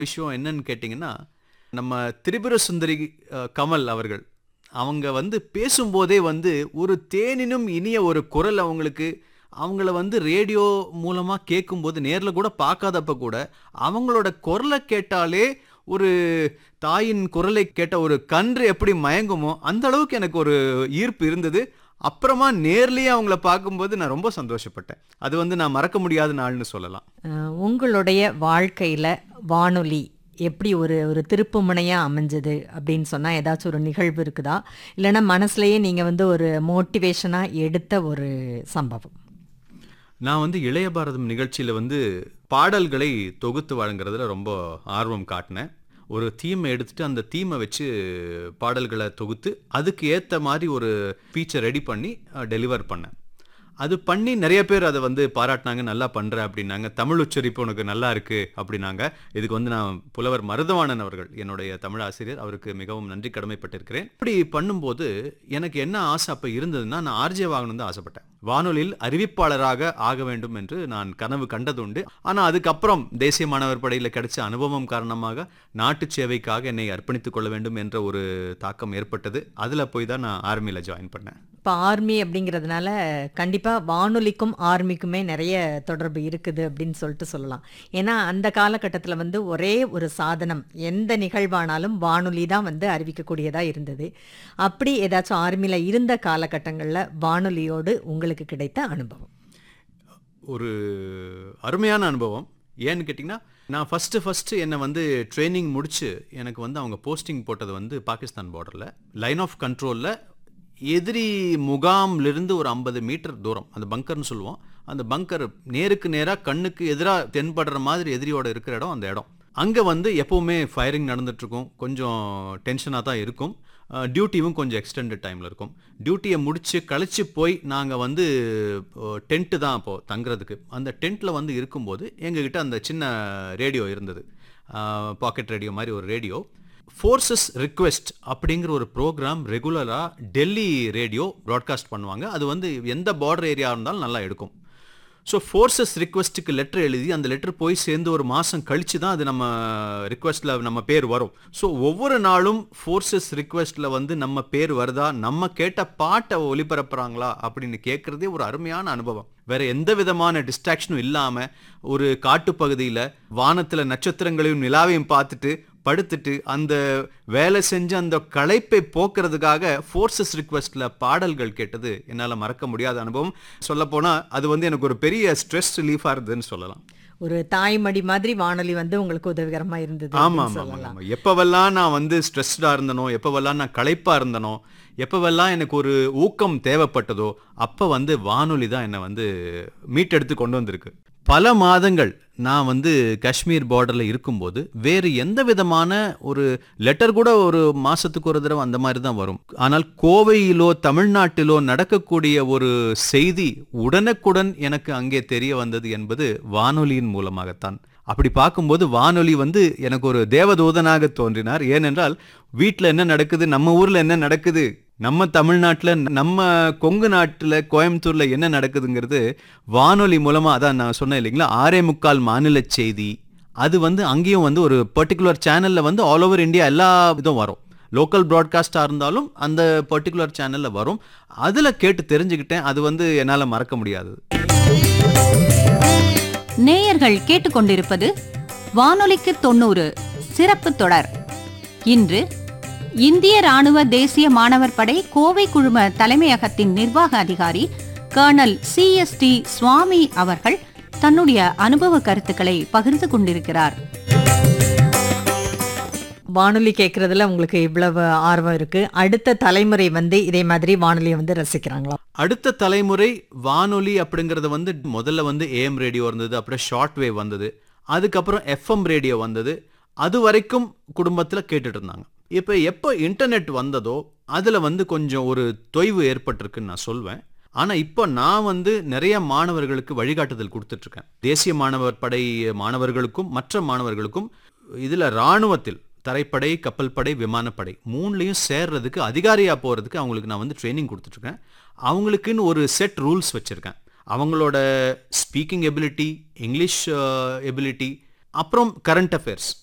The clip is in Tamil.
விஷயம் என்னன்னு கேட்டிங்கன்னா நம்ம திரிபுர சுந்தரி அஹ், கமல் அவர்கள் அவங்க வந்து பேசும்போதே வந்து ஒரு தேனினும் இனிய ஒரு குரல் அவங்களுக்கு அவங்கள வந்து ரேடியோ மூலமாக கேட்கும்போது நேரில் கூட பார்க்காதப்ப கூட அவங்களோட குரலை கேட்டாலே ஒரு தாயின் குரலை கேட்ட ஒரு கன்று எப்படி மயங்குமோ அந்த அளவுக்கு எனக்கு ஒரு ஈர்ப்பு இருந்தது அப்புறமா நேர்லயே அவங்கள பார்க்கும்போது நான் ரொம்ப சந்தோஷப்பட்டேன் அது வந்து நான் மறக்க முடியாத நாள்னு சொல்லலாம் அஹ், உங்களுடைய வாழ்க்கையில வானொலி எப்படி ஒரு ஒரு திருப்பு முனையா அமைஞ்சது அப்படின்னு சொன்னா ஏதாச்சும் ஒரு நிகழ்வு இருக்குதா இல்லைன்னா மனசுலயே நீங்க வந்து ஒரு மோட்டிவேஷனா எடுத்த ஒரு சம்பவம் நான் வந்து இளைய பாரதம் நிகழ்ச்சியில் வந்து பாடல்களை தொகுத்து வழங்குறதுல ரொம்ப ஆர்வம் காட்டினேன் ஒரு தீமை எடுத்துட்டு அந்த தீமை வச்சு பாடல்களை தொகுத்து அதுக்கு ஏற்ற மாதிரி ஒரு ஃபீச்சர் ரெடி பண்ணி டெலிவர் பண்ணேன் அது பண்ணி நிறைய பேர் அதை வந்து பாராட்டினாங்க நல்லா பண்ற அப்படின்னாங்க தமிழ் உச்சரிப்பு உனக்கு நல்லா இருக்கு அப்படின்னாங்க இதுக்கு வந்து நான் புலவர் மருதவாணன் அவர்கள் என்னுடைய தமிழ் ஆசிரியர் அவருக்கு மிகவும் நன்றி கடமைப்பட்டிருக்கிறேன் இப்படி பண்ணும்போது எனக்கு என்ன ஆசை அப்ப இருந்ததுன்னா நான் ஆர்ஜே வாங்கணும் தான் ஆசைப்பட்டேன் வானொலியில் அறிவிப்பாளராக ஆக வேண்டும் என்று நான் கனவு கண்டதுண்டு ஆனா அதுக்கப்புறம் தேசிய மாணவர் படையில் கிடைச்ச அனுபவம் காரணமாக நாட்டு சேவைக்காக என்னை அர்ப்பணித்துக் கொள்ள வேண்டும் என்ற ஒரு தாக்கம் ஏற்பட்டது அதுல போய் தான் நான் ஆர்மியில ஜாயின் பண்ணேன் இப்போ ஆர்மி அப்படிங்கிறதுனால கண்டிப்பா வானொலிக்கும் ஆர்மிக்குமே நிறைய தொடர்பு இருக்குது அப்படின்னு சொல்லிட்டு சொல்லலாம் ஏன்னா அந்த காலகட்டத்தில் வந்து ஒரே ஒரு சாதனம் எந்த நிகழ்வானாலும் வானொலி தான் வந்து அறிவிக்கக்கூடியதா இருந்தது அப்படி ஏதாச்சும் ஆர்மியில இருந்த காலகட்டங்களில் வானொலியோடு உங்களுக்கு கிடைத்த அனுபவம் ஒரு அருமையான அனுபவம் ஏன்னு கேட்டிங்கன்னா நான் ஃபஸ்ட்டு ஃபஸ்ட்டு என்னை வந்து ட்ரைனிங் முடிச்சு எனக்கு வந்து அவங்க போஸ்டிங் போட்டது வந்து பாகிஸ்தான் பார்டரில் லைன் ஆஃப் கண்ட்ரோலில் எதிரி முகாம்லேருந்து ஒரு ஐம்பது மீட்டர் தூரம் அந்த பங்கர்னு சொல்லுவோம் அந்த பங்கர் நேருக்கு நேராக கண்ணுக்கு எதிராக தென்படுற மாதிரி எதிரியோட இருக்கிற இடம் அந்த இடம் அங்கே வந்து எப்போவுமே ஃபயரிங் நடந்துட்டுருக்கும் கொஞ்சம் டென்ஷனாக தான் இருக்கும் டியூட்டியும் கொஞ்சம் எக்ஸ்டெண்டட் டைமில் இருக்கும் டியூட்டியை முடித்து கழிச்சு போய் நாங்கள் வந்து டென்ட்டு தான் அப்போது தங்குறதுக்கு அந்த டென்ட்டில் வந்து இருக்கும்போது எங்ககிட்ட அந்த சின்ன ரேடியோ இருந்தது பாக்கெட் ரேடியோ மாதிரி ஒரு ரேடியோ ஃபோர்ஸஸ் ரிக்வெஸ்ட் அப்படிங்கிற ஒரு ப்ரோக்ராம் ரெகுலராக டெல்லி ரேடியோ ப்ராட்காஸ்ட் பண்ணுவாங்க அது வந்து எந்த பார்டர் ஏரியா இருந்தாலும் நல்லா எடுக்கும் ஸோ ஃபோர்ஸஸ் ரிக்வெஸ்ட்டுக்கு லெட்டர் எழுதி அந்த லெட்டர் போய் சேர்ந்து ஒரு மாதம் கழிச்சு தான் அது நம்ம ரிக்வெஸ்ட்டில் நம்ம பேர் வரும் ஸோ ஒவ்வொரு நாளும் ஃபோர்ஸஸ் ரிக்வெஸ்ட்டில் வந்து நம்ம பேர் வருதா நம்ம கேட்ட பாட்டை ஒளிபரப்புறாங்களா அப்படின்னு கேட்குறதே ஒரு அருமையான அனுபவம் வேற எந்த விதமான டிஸ்ட்ராக்ஷனும் இல்லாமல் ஒரு காட்டுப்பகுதியில் வானத்தில் நட்சத்திரங்களையும் நிலாவையும் பார்த்துட்டு படுத்துட்டு அந்த வேலை செஞ்ச அந்த களைப்பை போக்குறதுக்காக ஃபோர்ஸஸ் ரிக்வெஸ்ட்ல பாடல்கள் கேட்டது என்னால் மறக்க முடியாத அனுபவம் சொல்லப்போனா அது வந்து எனக்கு ஒரு பெரிய ஸ்ட்ரெஸ் ரிலீஃபாக இருந்ததுன்னு சொல்லலாம் ஒரு தாய்மடி மாதிரி வானொலி வந்து உங்களுக்கு உதவிகரமா இருந்தது ஆமா அப்படின்னு ஆமா ஆமா சொல்லலாம் ஆமா எப்பவெல்லாம் நான் வந்து ஸ்ட்ரெஸ்டா இருந்தனோ எப்பவெல்லாம் நான் களைப்பா இருந்தனோ எப்பவெல்லாம் எனக்கு ஒரு ஊக்கம் தேவைப்பட்டதோ அப்ப வந்து வானொலி தான் என்னை வந்து மீட்டெடுத்து கொண்டு வந்திருக்கு பல மாதங்கள் நான் வந்து காஷ்மீர் பார்டரில் இருக்கும்போது வேறு எந்த விதமான ஒரு லெட்டர் கூட ஒரு மாசத்துக்கு ஒரு தடவை அந்த மாதிரி தான் வரும் ஆனால் கோவையிலோ தமிழ்நாட்டிலோ நடக்கக்கூடிய ஒரு செய்தி உடனுக்குடன் எனக்கு அங்கே தெரிய வந்தது என்பது வானொலியின் மூலமாகத்தான் அப்படி பார்க்கும்போது வானொலி வந்து எனக்கு ஒரு தேவதூதனாக தோன்றினார் ஏனென்றால் வீட்டில் என்ன நடக்குது நம்ம ஊரில் என்ன நடக்குது நம்ம தமிழ்நாட்டில் நம்ம கொங்கு நாட்டில் கோயம்புத்தூரில் என்ன நடக்குதுங்கிறது வானொலி மூலமாக அதான் நான் சொன்னேன் இல்லைங்களா ஆறே முக்கால் மாநில செய்தி அது வந்து அங்கேயும் வந்து ஒரு பர்டிகுலர் சேனலில் வந்து ஆல் ஓவர் இந்தியா எல்லா இதுவும் வரும் லோக்கல் ப்ராட்காஸ்டாக இருந்தாலும் அந்த பர்டிகுலர் சேனலில் வரும் அதில் கேட்டு தெரிஞ்சுக்கிட்டேன் அது வந்து என்னால் மறக்க முடியாதது நேயர்கள் கேட்டுக்கொண்டிருப்பது வானொலிக்கு தொண்ணூறு சிறப்பு தொடர் இன்று இந்திய ராணுவ தேசிய மாணவர் படை கோவை குழும தலைமையகத்தின் நிர்வாக அதிகாரி colonel C S T Swamy அவர்கள் தன்னுடைய அனுபவ கருத்துக்களை பகிர்ந்து கொண்டிருக்கிறார் வானொலி கேட்கறதுல உங்களுக்கு இவ்வளவு ஆர்வம் இருக்கு அடுத்த தலைமுறை வந்து இதே மாதிரி வானொலியை வந்து ரசிக்கிறாங்களா அடுத்த தலைமுறை வானொலி அப்படிங்கறது வந்து முதல்ல வந்து ஏஎம் ரேடியோ இருந்தது அப்புறம் ஷார்ட் வேவ் வந்தது அதுக்கப்புறம் எஃப்எம் ரேடியோ வந்தது அது வரைக்கும் குடும்பத்தில் கேட்டுட்டு இருந்தாங்க இப்போ எப்போ இன்டர்நெட் வந்ததோ அதில் வந்து கொஞ்சம் ஒரு தொய்வு ஏற்பட்டிருக்குன்னு நான் சொல்வேன் ஆனால் இப்போ நான் வந்து நிறைய மாணவர்களுக்கு வழிகாட்டுதல் கொடுத்துட்ருக்கேன் தேசிய மாணவர் படை மாணவர்களுக்கும் மற்ற மாணவர்களுக்கும் இதில் இராணுவத்தில் தரைப்படை கப்பல் படை விமானப்படை மூணுலையும் சேர்றதுக்கு அதிகாரியாக போகிறதுக்கு அவங்களுக்கு நான் வந்து ட்ரைனிங் கொடுத்துட்ருக்கேன் அவங்களுக்குன்னு ஒரு செட் ரூல்ஸ் வச்சுருக்கேன் அவங்களோட ஸ்பீக்கிங் எபிலிட்டி இங்கிலீஷ் எபிலிட்டி அப்புறம் கரண்ட் அஃபேர்ஸ்